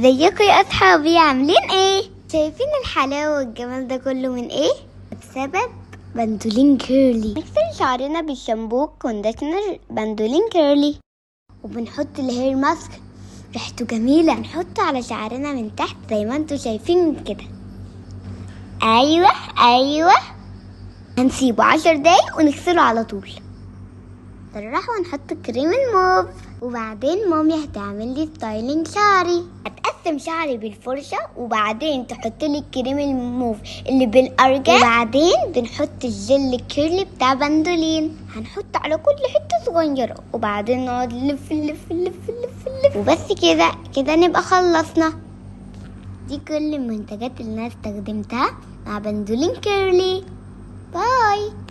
ازيكم يا اصحابي عاملين ايه شايفين الحلاوه والجمال ده كله من ايه بسبب بندولين كيرلي نغسل شعرنا بالشامبو كونديشنر بندولين كيرلي وبنحط الهير ماسك ريحته جميله نحطه على شعرنا من تحت زي ما انتم شايفين كده ايوه ايوه هنسيبه عشر دقايق ونغسله على طول نروح ونحط كريم الموف وبعدين مامي هتعمل لي ستايلينج شعري هتقسم شعري بالفرشة وبعدين تحط لي الكريم الموف اللي بالأرجان وبعدين بنحط الجل الكيرلي بتاع بندولين هنحط على كل حتة صغيرة وبعدين نقعد نلف نلف نلف نلف نلف وبس كده كده نبقى خلصنا دي كل المنتجات اللي انا استخدمتها مع بندولين كيرلي باي